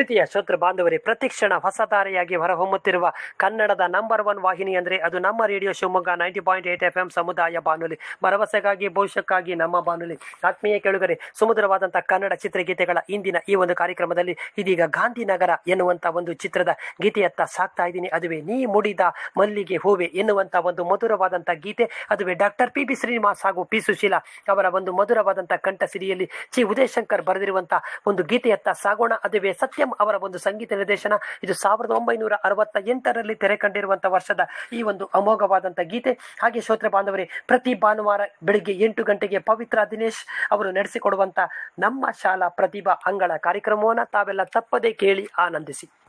ಪ್ರೀತಿಯ ಶ್ರೋತೃ ಬಾಂಧವರೇ ಪ್ರತಿಕ್ಷಣ ಹೊಸ ಧಾರೆಯಾಗಿ ಹೊರಹೊಮ್ಮುತ್ತಿರುವ ಕನ್ನಡದ ನಂಬರ್ ಒನ್ ವಾಹಿನಿ ಅಂದರೆ ಅದು ನಮ್ಮ radio Shivamogga ninety point eight F M ಸಮುದಾಯ ಬಾನುಲಿ ಭರವಸೆಗಾಗಿ ಭವಿಷ್ಯಕ್ಕಾಗಿ ನಮ್ಮ ಬಾನುಲಿ ಆತ್ಮೀಯ ಕೆಳುಗರೆ ಸುಮಧುರವಾದಂತಹ ಕನ್ನಡ ಚಿತ್ರಗೀತೆಗಳ ಇಂದಿನ ಈ ಒಂದು ಕಾರ್ಯಕ್ರಮದಲ್ಲಿ ಇದೀಗ ಗಾಂಧಿನಗರ ಎನ್ನುವಂತ ಒಂದು ಚಿತ್ರದ ಗೀತೆಯತ್ತ ಸಾಕ್ತಾ ಇದ್ದೀನಿ ಅದುವೇ ನೀ ಮುಡಿದ ಮಲ್ಲಿಗೆ ಹೂವೆ ಎನ್ನುವಂತ ಒಂದು ಮಧುರವಾದಂತಹ ಗೀತೆ ಅದುವೇ ಡಾಕ್ಟರ್ ಪಿ ಬಿ ಶ್ರೀನಿವಾಸ್ ಹಾಗೂ ಪಿ ಸುಶೀಲಾ ಅವರ ಒಂದು ಮಧುರವಾದಂತಹ ಕಂಠ ಸಿರಿಯಲ್ಲಿ ಚಿ ಉದಯಶಂಕರ್ ಬರೆದಿರುವಂತಹ ಒಂದು ಗೀತೆಯತ್ತ ಸಾಗೋಣ ಅದುವೇ ಸತ್ಯಂ ಅವರ ಒಂದು ಸಂಗೀತ ನಿರ್ದೇಶನ ಇದು ಸಾವಿರದ ಒಂಬೈನೂರ ಅರವತ್ತ ಎಂಟರಲ್ಲಿ ತೆರೆ ಕಂಡಿರುವಂತಹ ವರ್ಷದ ಈ ಒಂದು ಅಮೋಘವಾದಂತಹ ಗೀತೆ ಹಾಗೆ ಶ್ರೋತ್ರ ಬಾಂಧವರೇ ಪ್ರತಿ ಭಾನುವಾರ ಬೆಳಿಗ್ಗೆ ಎಂಟು ಗಂಟೆಗೆ ಪವಿತ್ರ ದಿನೇಶ್ ಅವರು ನಡೆಸಿಕೊಡುವಂತ ನಮ್ಮ ಶಾಲಾ ಪ್ರತಿಭಾ ಅಂಗಳ ಕಾರ್ಯಕ್ರಮವನ್ನು ತಾವೆಲ್ಲ ತಪ್ಪದೇ ಕೇಳಿ ಆನಂದಿಸಿ